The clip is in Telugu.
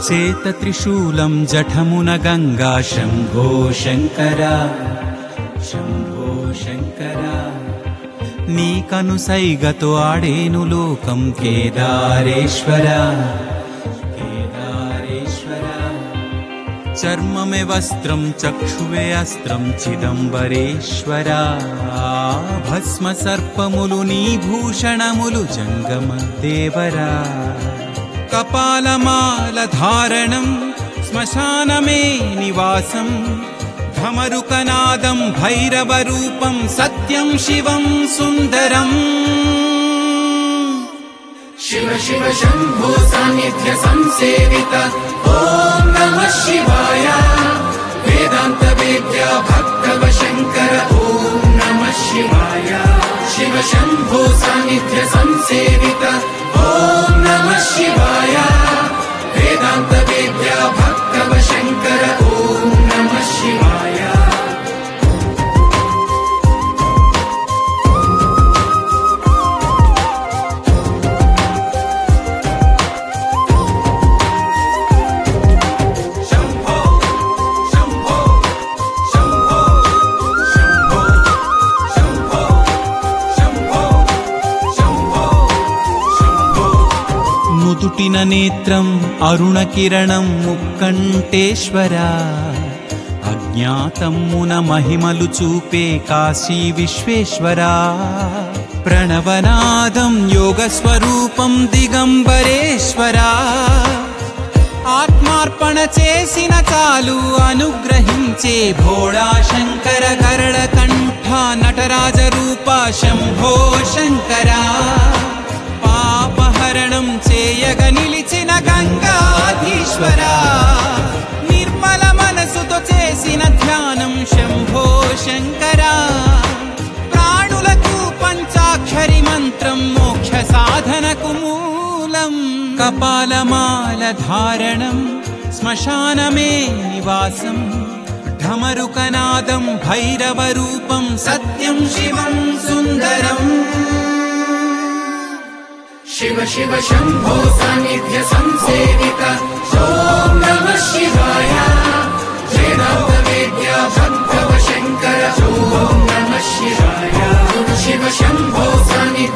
చేత త్రిశూలం జఠమున గంగా శంభో శంకర శంభో శంకర నీ కనుసైగతో ఆడేను లోకం కేదారేశ్వర కేదారేశ్వర చర్మమే వస్త్రం చక్షువే అస్త్రం చిదంబరేశ్వర భస్మ సర్పములు నీ భూషణములు జంగమ దేవరా కపాలమాల ధారణం శ్మశానమే నివాసం ఢమరుకనాదం భైరవ రూపం సత్యం శివం సుందరం शिव शिव शम्भो सान्निध्य संसेवित ॐ नमः शिवाय वेदान्त वेद्या भक्तव शङ्कर ॐ नमः शिवाय शिव शम्भो सान्निध्य संसेवित ॐ नमः शिवाय वेदान्त वेद्या भक्तव शङ्कर ॐ नमः शिवाय शम्भो शम्भो शम्भो शम्भो शम्भो शम्भो शम्भो शम्भो నుదుటిన నేత్రం అరుణ కిరణం ముక్కంటేశ్వర అజ్ఞాతమ్మున మహిమలు చూపే కాశీ విశ్వేశ్వర ప్రణవనాదం యోగ స్వరూపం దిగంబరేశ్వరా ఆత్మార్పణ చేసిన చాలు అనుగ్రహించే భోళా శంకర గరళ కంఠ నటరాజ రూప శంభో శంకర పాపహరణం చేయగ నిలిచిన గంగాధీశ్వర నిర్మల మనసుతో చేసిన ధ్యానం శంభో శంకర ప్రాణులకు పంచాక్షరి మంత్రం మోక్ష సాధనకు మూలం కపాలమాల ధారణం శ్మశానమే నివాసం ఢమరుకనాదం భైరవ రూపం సత్యం శివం సుందరం शिव शिव शम्भो सान्निध्य संसेवित ॐ नमः शिवाय वेदान्त वेद्या भक्तव शङ्कर ॐ नमः शिवाय शिव शम्भो सान्निध्य